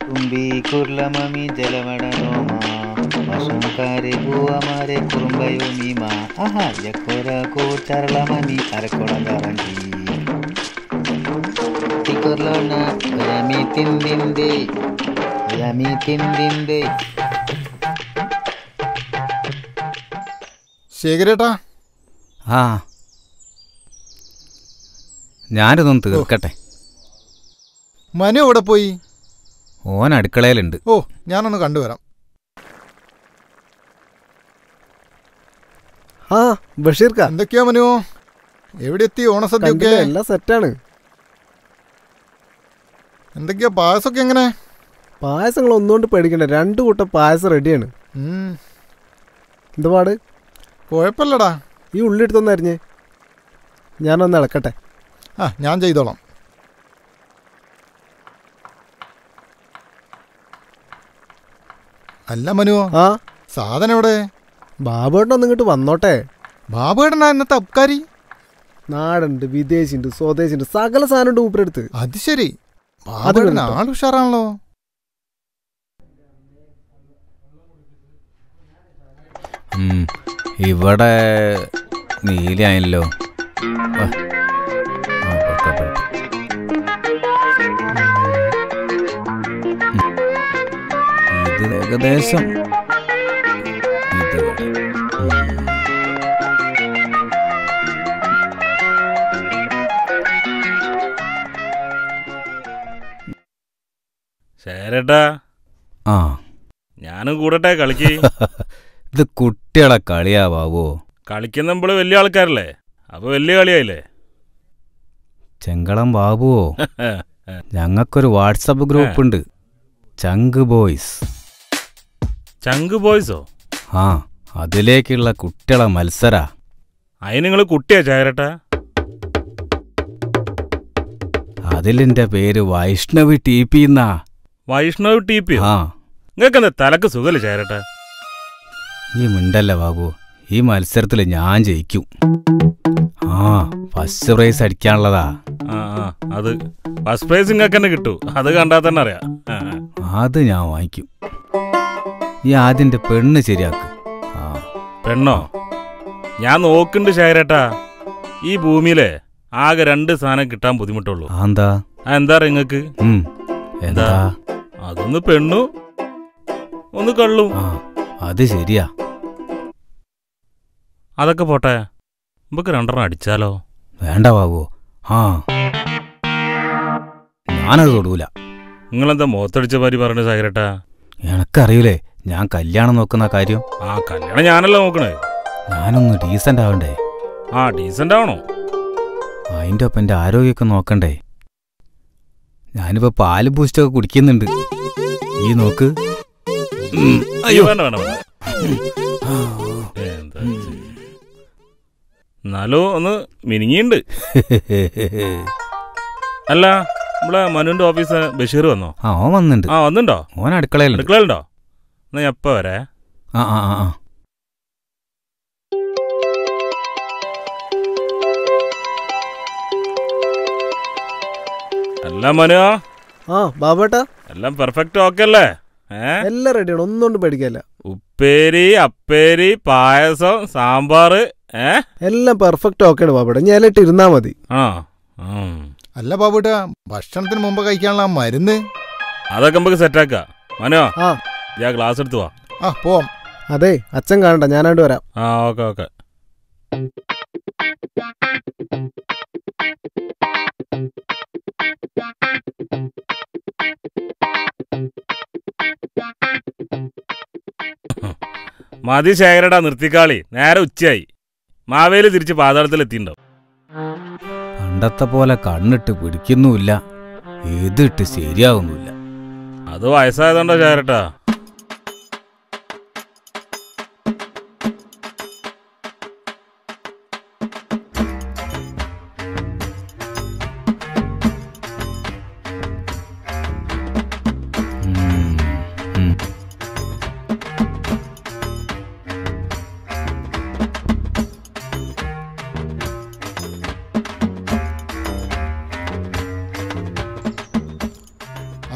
കുമ്പി കുർലമമി ജലമടനോമ വശംകാരെ ഭൂവമാരെ കുറുമ്പയോ മീമ ആഹാ ജക്കോര കൂച്ചരളമമി അരക്കൊടകറങ്ങി തിക്കുർലോണ രമി തിന്തിന്തി രമി തിന്തിന്തി ശേഖരേട്ടാ ആ ഞാനിതൊന്ന് തീർക്കട്ടെ മനു എവിടെ പോയി ഓൻ അടുക്കളയിലുണ്ട് ഓ ഞാനൊന്ന് കണ്ടുവരാം ആ ബഷീർക്ക എന്തൊക്കെയാ മനു എവിടെ എത്തി ഓണസദ്യ ഒക്കെ കണ്ടില്ലേ, എല്ലാം സെറ്റാണ് എന്തൊക്കെയാ പായസമൊക്കെ എങ്ങനെ പായസങ്ങൾ ഒന്നുകൊണ്ട് പേടിക്കണ്ട രണ്ടു കൂട്ടം പായസം റെഡിയാണ് ഉം, എന്തുപാട് കുഴപ്പമില്ലടാ ഈ ഉള്ളി എടുത്തൊന്ന് അരിഞ്ഞേ ഞാനൊന്ന് ഇളക്കട്ടെ ആ ഞാൻ ചെയ്തോളാം അല്ല മനു ആ സാധനം എവിടെ ബാബുവേട്ടൻ ഒന്ന് ഇങ്ങോട്ട് വന്നോട്ടെ ബാബുവേട്ടനാ ഇന്നത്തെ അബ്കാരി നാടുണ്ട് വിദേശിണ്ട് സ്വദേശിണ്ട് സകല സാധനം ഉണ്ട് മൂപ്പരെടുത്ത് അത് ശരി അത് ബാബുവേട്ടൻ കേട്ടോ. ആൾ ഉഷാറാണല്ലോ ഉം, ഇവിടെ നീലയായല്ലോ ആ, ആ, പോട്ടെ, പോട്ടെ. ഉം. ഇത് ഏകദേശം ഇത് ഇവിടെ. ഉം. ശേരട്ടാ ആ ഞാനും കൂടട്ടെ കളിക്ക് ഇത് കുട്ടികളെ കളിയാവോ കളിക്കുന്ന നമ്മള് വലിയ ആൾക്കാരല്ലേ അപ്പൊ വലിയ കളിയായില്ലേ ചെങ്കളം ബാബുവോ ഞങ്ങൾക്കൊരു വാട്സപ്പ് ഗ്രൂപ്പ് ഉണ്ട് ചങ്ക് ബോയ്സ് ചങ്ക് ബോയ്സോ ആ അതിലേക്കുള്ള കുട്ടികളെ മത്സര അതിന് നിങ്ങൾ കുട്ടിയാ ചേരട്ടാ അതിലെന്റെ പേര് വൈഷ്ണവി ടി പി എന്നാ വൈഷ്ണവ് ടി പി ആ നിങ്ങൾക്ക് എന്താ തലക്ക് സുഖല്ലേ ചേരട്ടാ ഈ മിണ്ടല്ല ബാബു ഈ മത്സരത്തിൽ ഞാൻ ജയിക്കും ആ ഫസ്റ്റ് പ്രൈസ് അടിക്കാനുള്ളതാ ആ ആ അത് ഫസ്റ്റ് പ്രൈസ് നിങ്ങൾക്ക് തന്നെ കിട്ടൂ അത് കണ്ടാൽ തന്നെ അറിയാം ആ, ആ. അത് ഞാൻ വാങ്ങിക്കും ഈ ആദ്യന്റെ പെണ്ണ് ശരിയാക്ക് ആ പെണ്ണോ ഞാൻ നോക്കുന്നുണ്ട് ശേരട്ടാ ഈ ഭൂമിയിലെ ആകെ രണ്ട് സാധനം കിട്ടാൻ ബുദ്ധിമുട്ടുള്ളൂ ആ എന്താ ആ എന്താ അറിയാ നിങ്ങക്ക് ഉം എന്താ അതൊന്ന് പെണ്ണു ഒന്ന് കള്ളും ആ അത് ശരിയാ അതൊക്കെ പോട്ടെ നമുക്ക് രണ്ടെണ്ണം അടിച്ചാലോ വേണ്ട ബാബു ആ ഞാനത് തൊടൂല നിങ്ങളെന്താ മുഖത്തടിച്ച മാതിരി പറഞ്ഞു സാഗരട്ടാ എനക്കറിയൂലേ ഞാൻ കല്യാണം നോക്കുന്ന കാര്യം ആ കല്യാണം ഞാനല്ല നോക്കണേ ഞാനൊന്ന് ഡീസന്റ് ആവണ്ടേ ആ ഡീസന്റ് ആവണോ അതിൻ്റെ ഒപ്പം എൻ്റെ ആരോഗ്യമൊക്കെ നോക്കണ്ടേ ഞാനിപ്പോ പാല് ബൂസ്റ്റൊക്കെ കുടിക്കുന്നുണ്ട് ഈ നോക്ക് ഉം, അയ്യോ വേണ്ട വേണ്ട വേണ്ട എന്താ ഇത്? എന്നാലും ഒന്ന് മിനിങ്ങിണ്ട് അല്ല നമ്മളെ മനുവിന്റെ ഓഫീസ് ബഷീർ വന്നോ ആ ഓൻ വന്നിട്ടുണ്ട് ആ വന്നിണ്ടോ ഓൻ അടുക്കളയിലുണ്ട് അടുക്കളയിലുണ്ടോ എന്നാ ഞാൻ എപ്പ വരെ ആ ആ ആ ആ അല്ല മനു ആ ബാബുവേട്ടാ എല്ലാം പെർഫെക്റ്റ് ഓക്കെ അല്ലേ ഏ എല്ലാം റെഡിയാണ് ഒന്നുകൊണ്ട് പേടിക്കല്ല ഉപ്പേരി അപ്പേരി പായസം സാമ്പാറ് ഏ എല്ലാം പെർഫെക്റ്റ് ഓക്കെയാണ് ബാബുവേട്ടാ ഞാൻ ഇട്ട് ഇരുന്നാ മതി ആ ഉം. അല്ല ബാബുട്ടാ ഭക്ഷണത്തിന് മുമ്പ് കഴിക്കാനുള്ള ആ മരുന്ന് അതൊക്കെ നമുക്ക് സെറ്റാക്കാം മനോ ആ ഞാൻ ഗ്ലാസ് എടുത്തു വാ ആ പോവാം അതെ അച്ഛൻ കാണണ്ട ഞാനാണ്ട് വരാം ആ ഓക്കെ ഓക്കെ മതി ശേഖരടാ നിർത്തിക്കാളി നേരെ ഉച്ചയായി മാവേലി തിരിച്ച് പാതാളത്തിൽ എത്തിയിട്ടുണ്ടാവും പണ്ടത്തെ പോലെ കണ്ണിട്ട് പിടിക്കുന്നുമില്ല ഇതിട്ട് ശരിയാവുന്നുമില്ല അത് വയസ്സായതുകൊണ്ടോ ശേഖരട്ടാ ഉം, ഉം.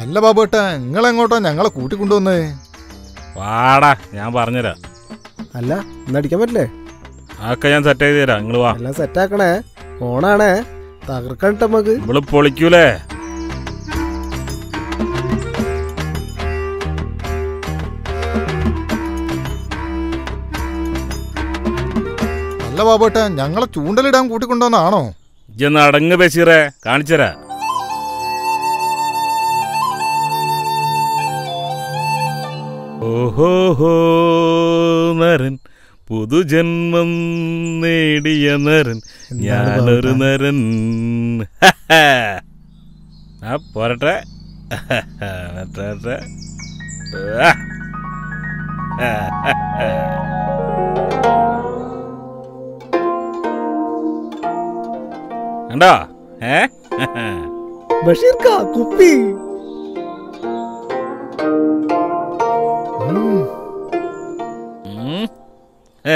അല്ല ബാബുട്ട നിങ്ങളെങ്ങോട്ടോ ഞങ്ങളെ കൂട്ടിക്കൊണ്ടുവന്നേ വാടാ ഞാൻ പറഞ്ഞുതരാം അല്ല ഇന്നടിക്കാൻ പറ്റില്ലേ അതൊക്കെ ഞാൻ സെറ്റ് ചെയ്ത് തരാം നിങ്ങൾ വാ എല്ലാം സെറ്റാക്കണേ ഓണാണേ തകർക്കാൻ നമുക്ക് നമ്മള് പൊളിക്കൂലേ അല്ല ബാബുട്ട ഞങ്ങളെ ചൂണ്ടലിടാൻ കൂട്ടിക്കൊണ്ടുവന്നാണോ ഇജ്ജൊന്ന് അടങ്ങ് ബഷീറേ കാണിച്ചുതരാ ഓഹോഹോ നരൻ പുതുജന്മം നേടിയ നരൻ ഞാനൊരു നരൻ ആ പോരട്ടെ വരട്ടെ, വരട്ടെ. ആ. കണ്ടോ ഏ ബഷീർക്ക കുപ്പി ഉം, ഉം. ഏ.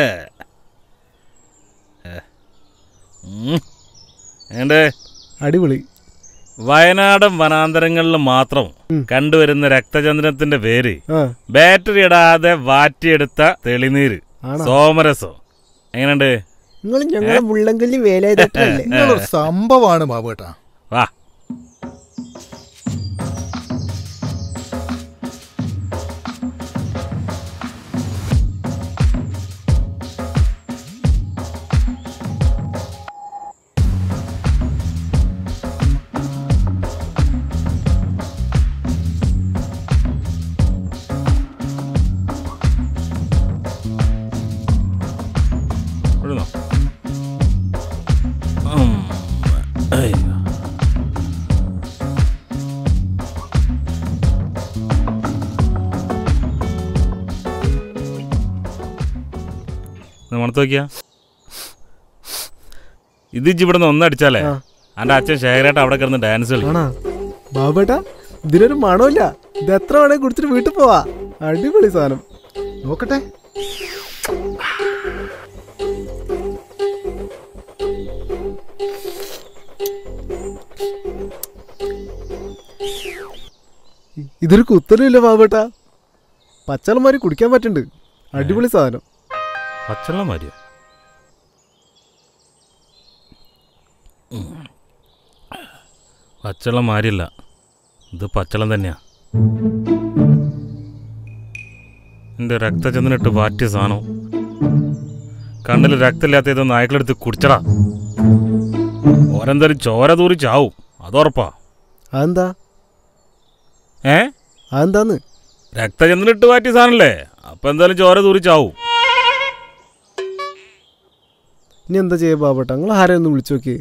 ഏ. ഉം. ഏണ്ട് അടിപൊളി വയനാടൻ വനാന്തരങ്ങളിൽ മാത്രം ഉം. കണ്ടുവരുന്ന രക്തചന്ദ്രത്തിന്റെ പേര് ആ ബാറ്ററി ഇടാതെ വാറ്റിയെടുത്ത തെളിനീര് ആണോ സോമരസോ എങ്ങനെയുണ്ട് നിങ്ങൾ ഞങ്ങളെ മുള്ളങ്കല്ലി വേലായുധല്ലേ നിങ്ങളൊരു സംഭവമാണ് ബാബുട്ട വാ ഇവിടുന്നോ? ഉം. അയ്യോ. ഒന്ന് മണത്ത് നോക്കിയാ ഇത് ഇജ്ജ് ഇവിടുന്ന് ഒന്നടിച്ചാലേ ആ. എന്റെ അച്ഛൻ ശേഖരായിട്ട് അവിടെ കിടന്ന് ഡാൻസ് കളി ആണാ ബാബേട്ടാ ഇതിനൊരു മണമില്ല ഇത് എത്ര വേണേ കുടിച്ചിട്ട് വീട്ടിൽ പോവാ അടിപൊളി സാധനം നോക്കട്ടെ ഇതൊരു കുത്തലുമില്ല ബാബേട്ടാ പച്ചളന്മാര് കുടിക്കാൻ പറ്റുന്നുണ്ട് അടിപൊളി സാധനം പച്ചവെള്ളം മാറിയോ പച്ചവെള്ളം മാറിയില്ല ഇത് പച്ചവെള്ളം തന്നെയാ എൻ്റെ രക്തചന്ദ്രനിട്ട് പാറ്റിയ സാധനം കണ്ണിൽ രക്തമില്ലാത്ത ഏതോ നായ്ക്കളെടുത്ത് കുടിച്ചടാ ഓരെന്തായാലും ചോര തൂറി ചാവും അതുറപ്പാ അതെന്താ ഏ അതെന്താന്ന് രക്തചന്ദ്രനിട്ട് പാറ്റിയ സാധനല്ലേ അപ്പൊ എന്തായാലും ചോര തൂറി ചാവും ഇനി എന്താ ചെയ്യാ ബാബേട്ടാ നിങ്ങൾ ആരെയും ഒന്ന് വിളിച്ചു നോക്കി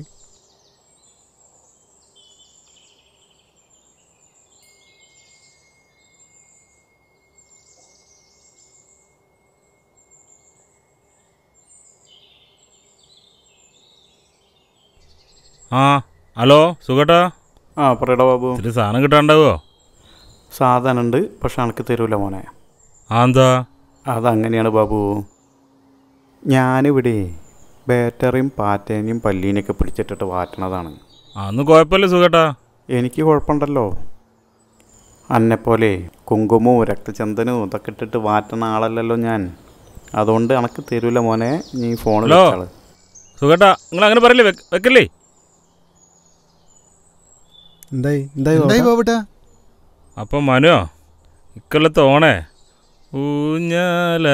ആ ഹലോ സുഖട്ടാ ആ പറയടാ ബാബു ഇത്തിരി സാധനം കിട്ടാണ്ടാവോ സാധനം ഉണ്ട് പക്ഷെ അനക്ക് തരൂല മോനെ ആ എന്താ അതങ്ങനെയാണ് ബാബു ഞാനിവിടെ ബാറ്ററിയും പാറ്റേനെയും പല്ലീനെയൊക്കെ പിടിച്ചിട്ടിട്ട് വാറ്റണതാണ് അന്ന് കുഴപ്പമില്ല സുഖട്ടാ എനിക്ക് കുഴപ്പമുണ്ടല്ലോ അന്നെപ്പോലെ കുങ്കുമവും രക്തചന്ദനവും ഇതൊക്കെ ഇട്ടിട്ട് വാറ്റണ ആളല്ലല്ലോ ഞാൻ അതുകൊണ്ട് അനക്ക് തരൂല മോനെ നീ ഫോണിൽ ഹലോ. വെച്ചാള് സുഖട്ടാ നിങ്ങൾ അങ്ങനെ പറയില്ലേ വെക്ക്- വെക്കല്ലേ എന്തായി എന്തായി എന്തായി ബാബേട്ടാ? ബാബുട്ട അപ്പം മനുവോ ഇക്കൊല്ലത്തെ ഓണേ ഊഞ്ഞാല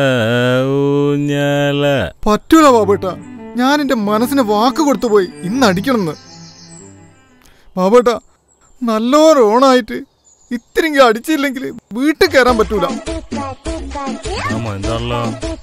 ഊഞ്ഞാല പറ്റൂല ബാബുട്ട ഞാൻ എന്റെ മനസ്സിന് വാക്ക് കൊടുത്തു പോയി ഇന്ന് അടിക്കണമെന്ന് ബാബുട്ട നല്ലോണം ഓണായിട്ട് ഇത്തിരിങ്ക അടിച്ചില്ലെങ്കിൽ വീട്ടിൽ കയറാൻ പറ്റൂല ആമോ എന്താണല്ലോ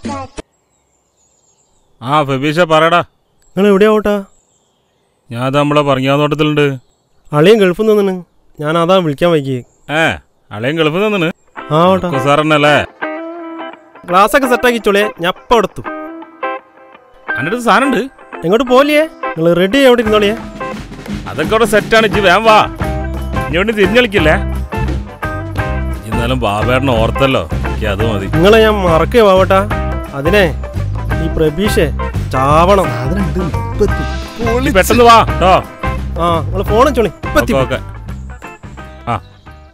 ആ ഫെബീഷ പറയടാ നിങ്ങൾ എവിടെയാ ഓട്ടാ ഞാൻ അത് നമ്മളെ പറഞ്ഞാന്നോട്ടത്തിലുണ്ട് അളിയൻ ഗൾഫിൽ നിന്നാണ് ഞാൻ അതാ വിളിക്കാൻ വൈകിയേ ഏ അളയും ഗൾഫ് നിന്നിന് ആ ഓട്ടാ സാറന്നല്ലേ ഗ്ലാസ് ഒക്കെ സെറ്റാക്കി ചോളിയെ ഞാൻ അപ്പം എടുത്തു എൻ്റെ അടുത്ത് സാധനം ഉണ്ട് എങ്ങോട്ട് പോലിയേ നിങ്ങൾ റെഡി എവിടെ ഇരുന്നോളിയേ അതൊക്കെ അവിടെ സെറ്റാണ് ഇജ്ജ് വേം വാ ഇങ്ങോട്ട് തിരിഞ്ഞളിക്കില്ലേ എന്നാലും ബാബേട്ടനെ ഓർത്തല്ലോ എനിക്ക് അത് മതി നിങ്ങളെ ഞാൻ മറക്കേ പാവട്ടാ അതിനെ ഈ പ്രബീഷേ ചാവണം സാധനം ഉണ്ട് ഇപ്പൊ എത്തും. നീ പെട്ടെന്ന് വാ കേട്ടോ ആ നിങ്ങൾ ഫോൺ ചോളി ഇപ്പം എത്തി ഓക്കെ ഓക്കെ ആ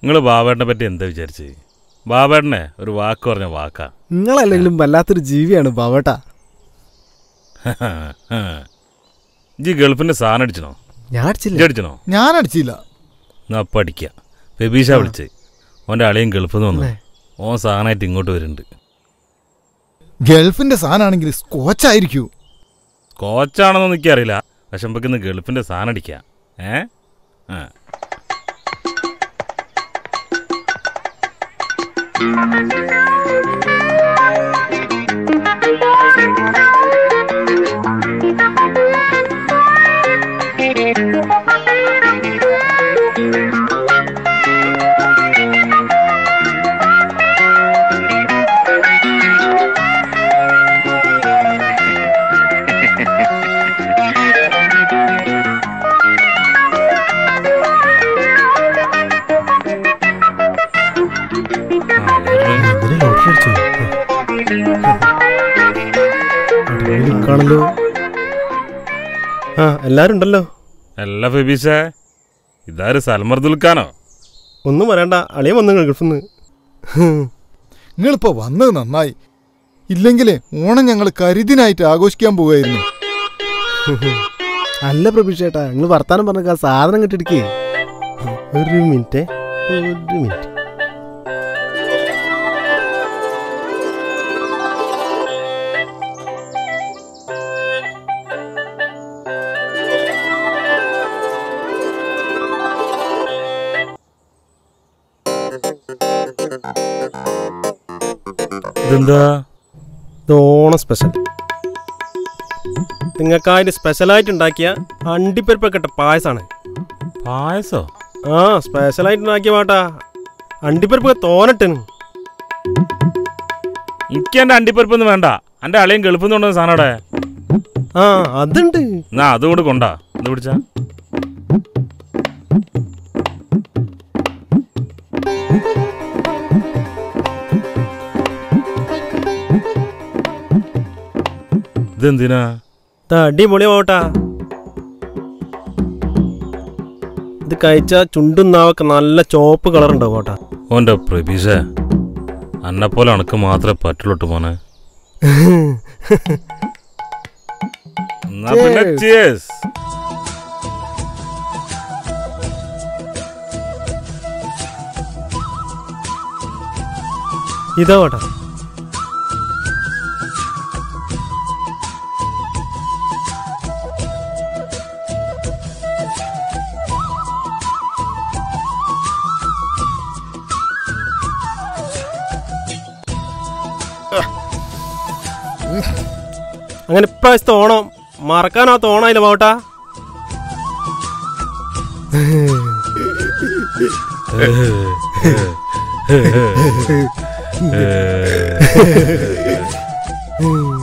നിങ്ങൾ ബാബേട്ടനെ പറ്റി എന്താ വിചാരിച്ച് ബാബേട്ടനെ ഒരു വാക്ക് പറഞ്ഞ വാക്കാ നിങ്ങളല്ലെങ്കിലും വല്ലാത്തൊരു ജീവിയാണ് ബാബേട്ടാ ജി ഗൾഫിന്റെ സാധനം അടിച്ചണോ ഞാൻ അടിച്ചില്ല ഇജ്ജ് അടിച്ചണോ ഞാൻ അടിച്ചില്ല എന്നാ അപ്പം അടിക്കുക ഫെബീഷ വിളിച്ച് ഓൻ്റെ അളിയും ഗൾഫിൽ നിന്ന് വന്നു അല്ലേ? ഓൻ സാധനമായിട്ട് ഇങ്ങോട്ട് വരുന്നുണ്ട് ഗൾഫിന്റെ സാധനമാണെങ്കിൽ സ്കോച്ചായിരിക്കൂ കോച്ചാണെന്നൊന്നും എനിക്കറിയില്ല പക്ഷെ നമുക്ക് ഇന്ന് ഗൾഫിന്റെ സാധനം അടിക്കാം ഏ ആ ആ, വേറെ- ഇതിന് ലോട്ടറി അടിച്ചോ അടിപൊളി ലുക്കാണല്ലോ ആ എല്ലാരും ഉണ്ടല്ലോ അല്ല ഫെബീഷേ ഇതാര് സൽമർദുൽഖാനോ ഒന്നും പറയണ്ട അളിയൻ വന്നു ഗൾഫിൽ നിന്ന് നിങ്ങളിപ്പോ വന്നത് നന്നായി ഇല്ലെങ്കിലേ ഓണം ഞങ്ങൾ കരുതിനായിട്ട് ആഘോഷിക്കാൻ പോവുകയായിരുന്നു അല്ല പ്രഭീഷേട്ടാ നിങ്ങൾ വർത്താനം പറഞ്ഞ സാധനം കിട്ടിയെടുക്കേ ഒരു മിനിറ്റ് ഒരു മിനിറ്റ് ഇതെന്താ ഇത് ഓണം സ്പെഷ്യൽ നിങ്ങൾക്കായിട്ട് സ്പെഷ്യലായിട്ട് ഉണ്ടാക്കിയ അണ്ടിപ്പരിപ്പൊക്കെ ഇട്ട പായസമാണ് പായസോ ആ സ്പെഷ്യലായിട്ട് ഉണ്ടാക്കിയ പാട്ടാ അണ്ടിപ്പരിപ്പ് തോനട്ടിന് എനിക്ക് എൻ്റെ അണ്ടിപ്പരിപ്പൊന്നും വേണ്ട എൻ്റെ അളിയും ഗൾഫിൽ നിന്ന് കൊണ്ടുവന്ന സാധനം അവിടെ ആ അതുണ്ട് എന്നാ അതും കൂടെ കൊണ്ടാ ഇത് പിടിച്ചാ ഇതെന്തിനാ ഇത് അടിപൊളി പോട്ടാ ഇത് കഴിച്ച ചുണ്ടും നാവൊക്കെ നല്ല ചോപ്പ് കളർ ഉണ്ടാവും പോട്ടാ ഓൻ്റെ പ്രബീഷ അന്നെപ്പോലെ അണക്ക് മാത്രമേ പറ്റുള്ളൂ മോനെ എന്നാ പിന്നെ Cheers. cheers. ഇതാ പോട്ടാ അങ്ങനെ ഇപ്രാവശ്യത്തെ ഓണം മറക്കാനാത്ത ഓണായില്ല പോട്ടാ ഏ.